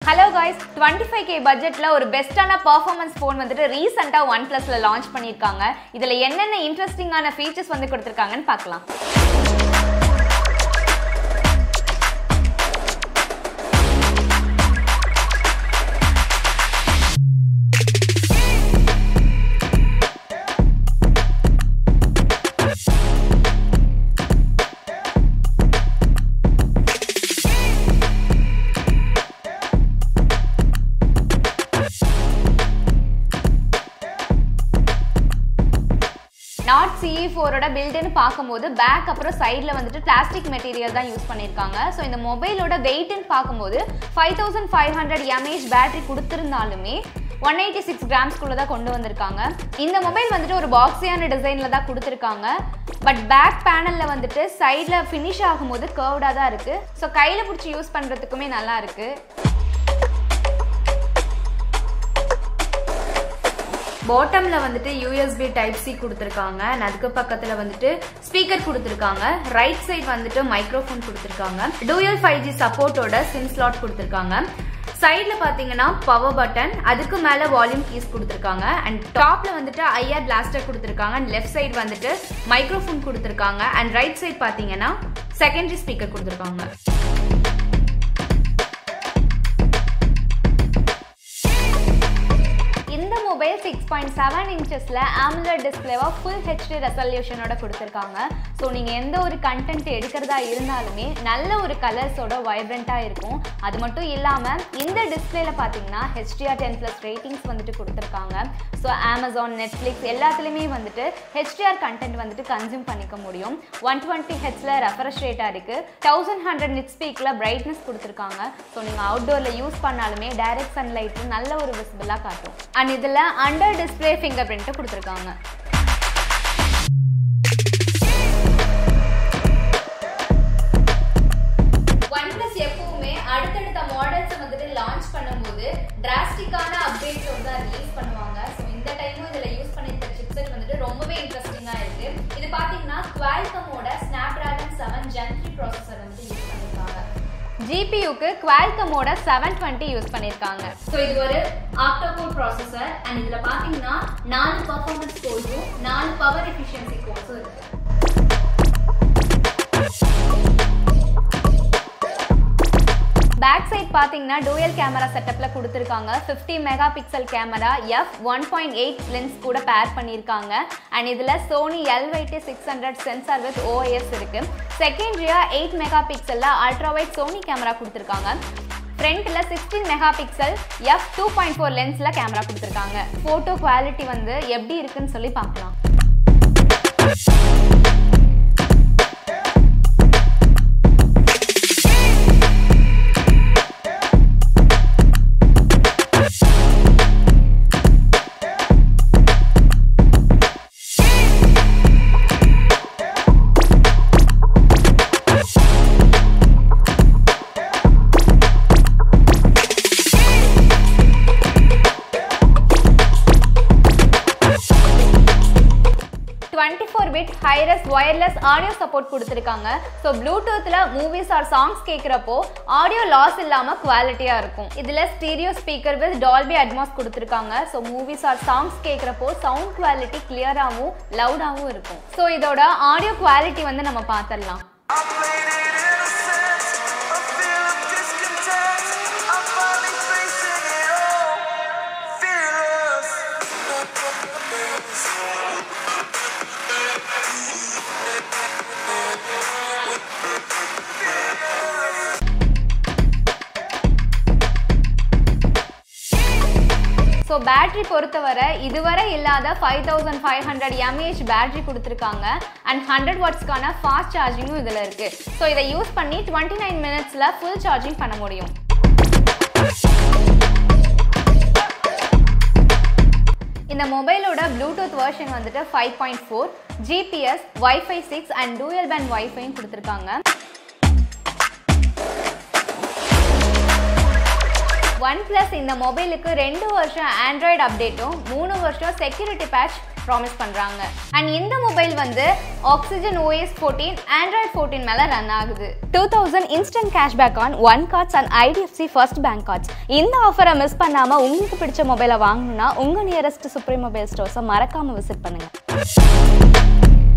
Hello guys twenty five K பட்ஜெட்டில் ஒரு பெஸ்ட்டான பர்ஃபார்மன்ஸ் ஃபோன் வந்துட்டு ரீசெண்டாக ஒன் ப்ளஸில் லான்ச் பண்ணியிருக்காங்க இதில் என்னென்ன இன்ட்ரெஸ்டிங்கான ஃபீச்சர்ஸ் வந்து கொடுத்துருக்காங்கன்னு பார்க்கலாம் நாட் சிஇ ஃபோரோட பில்டுன்னு பார்க்கும்போது பேக் அப்புறம் சைடில் வந்துட்டு பிளாஸ்டிக் மெட்டீரியல் தான் யூஸ் பண்ணியிருக்காங்க ஸோ இந்த மொபைலோட வெயிட்னு பார்க்கும்போது five thousand five hundred mAh battery கொடுத்துருந்தாலுமே ஒன் எயிட்டி சிக்ஸ் கிராம்ஸ்குள்ளே தான் கொண்டு வந்திருக்காங்க இந்த மொபைல் வந்துட்டு ஒரு பாக்ஸியான டிசைனில் தான் கொடுத்துருக்காங்க பட் பேக் பேனலில் வந்துட்டு சைடில் ஃபினிஷ் ஆகும்போது கர்வ்டாக தான் இருக்குது ஸோ கையில் பிடிச்சி யூஸ் பண்ணுறதுக்குமே நல்லா இருக்குது பாட்டமில் வந்துட்டு யூஎஸ்பி டைப் சி கொடுத்துருக்காங்க and அதுக்கு பக்கத்தில் வந்துட்டு ஸ்பீக்கர் கொடுத்துருக்காங்க ரைட் சைடு வந்துட்டு மைக்ரோஃபோன் கொடுத்துருக்காங்க டூயல் ஃபைவ் ஜி சப்போர்ட்டோட சிம் ஸ்லாட் கொடுத்துருக்காங்க சைடில் பார்த்தீங்கன்னா பவர் பட்டன் அதுக்கு மேலே வால்யூம் கீஸ் கொடுத்துருக்காங்க அண்ட் டாப்பில் வந்துட்டு ஐஆர் பிளாஸ்டர் கொடுத்துருக்காங்க அண்ட் லெஃப்ட் சைடு வந்துட்டு மைக்ரோஃபோன் கொடுத்துருக்காங்க அண்ட் ரைட் சைடு பார்த்தீங்கன்னா செகண்டரி ஸ்பீக்கர் கொடுத்துருக்காங்க இந்த மொபைல் சிக்ஸ் பாயிண்ட் செவன் இன்ச்சஸில் ஆம்லர் டிஸ்பிளேவாக ஃபுல் ஹெச்டி ரெசல்யூஷனோட கொடுத்துருக்காங்க ஸோ நீங்கள் எந்த ஒரு கண்டென்ட் எடுக்கிறதா இருந்தாலுமே நல்ல ஒரு கலர்ஸோட வைப்ரண்ட்டாக இருக்கும் அது மட்டும் இல்லாமல் இந்த டிஸ்பிளேல பார்த்தீங்கன்னா ஹெச்டிஆர் டென் ப்ளஸ் ரேட்டிங்ஸ் வந்துட்டு கொடுத்துருக்காங்க ஸோ அமேசான் நெட்ஃப்ளிக்ஸ் எல்லாத்துலேயுமே வந்துட்டு ஹெச்டிஆர் கண்டென்ட் வந்துட்டு கன்சியூம் பண்ணிக்க முடியும் ஒன் டுவெண்ட்டி ஹெச்ல ரெஃப்ரெஷ் ரேட்டாக இருக்குது தௌசண்ட் ஹண்ட்ரட் நிட் ஸ்பீக்கில் பிரைட்னஸ் கொடுத்துருக்காங்க ஸோ நீங்கள் அவுட்டோரில் யூஸ் பண்ணாலுமே டைரக்ட் சன்லைட்டு நல்ல ஒரு விசிபிளாக காட்டும் அண்ட் இதில் அண்டர் டிஸ்பிளே ஃபிங்கர் பிரிண்ட்டு கொடுத்துருக்காங்க ஒன் பிளஸ் எப்பவுமே அடுத்தடுத்த மாடல்ஸ் வந்துட்டு லான்ச் பண்ணும்போது டிராஸ்டிக்கான அப்டேட்ஸ் தான் ரிலீஸ் பண்ணுவாங்க ஸோ இந்த டைமும் இதில் யூஸ் பண்ணியிருக்க சிப்செட் வந்துட்டு ரொம்பவே இன்ட்ரெஸ்டிங்காக இருக்கு இது பார்த்தீங்கன்னா குவால்கமோட Snapdragon seven gen three processor வந்து யூஸ் பண்ணியிருக்காங்க ஜிபியூக்கு குவால்கமோட செவன் டுவெண்ட்டி யூஸ் பண்ணியிருக்காங்க ஸோ இது ஒரு ஆக்டோகோர் ப்ராசஸர் அண்ட் இதில் பார்த்தீங்கன்னா நாலு பர்ஃபார்மன்ஸ் கோர்ஸும் நாலு பவர் எஃபிஷியன்சி கோர்ஸும் இருக்கு பேக் சைட் பார்த்தீங்கன்னா டூயல் கேமரா செட்டப்பில் கொடுத்துருக்காங்க fifty megapixel camera F one point eight lens கூட பேர் பண்ணியிருக்காங்க அண்ட் இதில் Sony L Y T six hundred sensor with OS இருக்கு செகண்டரியாக எயிட் மெகா பிக்சலில் அல்ட்ரா வைட் சோனி கேமரா கொடுத்துருக்காங்க ஃப்ரண்ட்டில் sixteen megapixel F two point four லென்ஸில் camera கொடுத்துருக்காங்க ஃபோட்டோ குவாலிட்டி வந்து எப்படி இருக்குன்னு சொல்லி பார்க்கலாம் twenty four bit hi res wireless audio support கொடுத்துருக்காங்க ஸோ ப்ளூடூத்தில் மூவிஸ் ஆர் சாங்ஸ் கேட்குறப்போ ஆடியோ லாஸ் இல்லாமல் குவாலிட்டியாக இருக்கும் இதில் stereo speaker with Dolby Atmos கொடுத்துருக்காங்க ஸோ மூவிஸ் ஆர் சாங்ஸ் கேட்குறப்போ சவுண்ட் குவாலிட்டி கிளியராகவும் லவுடாகவும் இருக்கும் ஸோ இதோட ஆடியோ குவாலிட்டி வந்து நம்ம பார்த்துடலாம் I played it innocent, a feel of discontent. I'm finally facing it all, fearless. So battery பொறுத்தவரை இதுவரை இல்லாத five thousand five hundred mAh battery கொடுத்துருக்காங்க அண்ட் ஹண்ட்ரட் வாட்ஸ்க்கான ஃபாஸ்ட் சார்ஜிங்கும் இதில் இருக்குது ஸோ இதை யூஸ் பண்ணி டுவெண்ட்டி நைன் மினிட்ஸில் ஃபுல் சார்ஜிங் பண்ண முடியும் இந்த மொபைலோட ப்ளூடூத் வெர்ஷன் வந்துட்டு five point four GPS WiFi six and dual band வைஃபையும் கொடுத்துருக்காங்க ஒன் பிளஸ் இந்த மொபைலுக்கு ரெண்டு வருஷம் ஆண்ட்ராய்டு அப்டேட்டும் மூணு வருஷம் செக்யூரிட்டி பேட்ச் ப்ராமிஸ் பண்ணுறாங்க அண்ட் இந்த மொபைல் வந்து Oxygen OS fourteen Android fourteen மேலே ரன் ஆகுது two thousand instant cashback on One cards and IDFC First Bank cards இந்த ஆஃபரை மிஸ் பண்ணாமல் உங்களுக்கு பிடிச்ச மொபைலை வாங்கணும்னா உங்கள் நியரஸ்ட் சுப்ரீம் மொபைல் ஸ்டோர்ஸை மறக்காமல் விசிட் பண்ணுங்கள்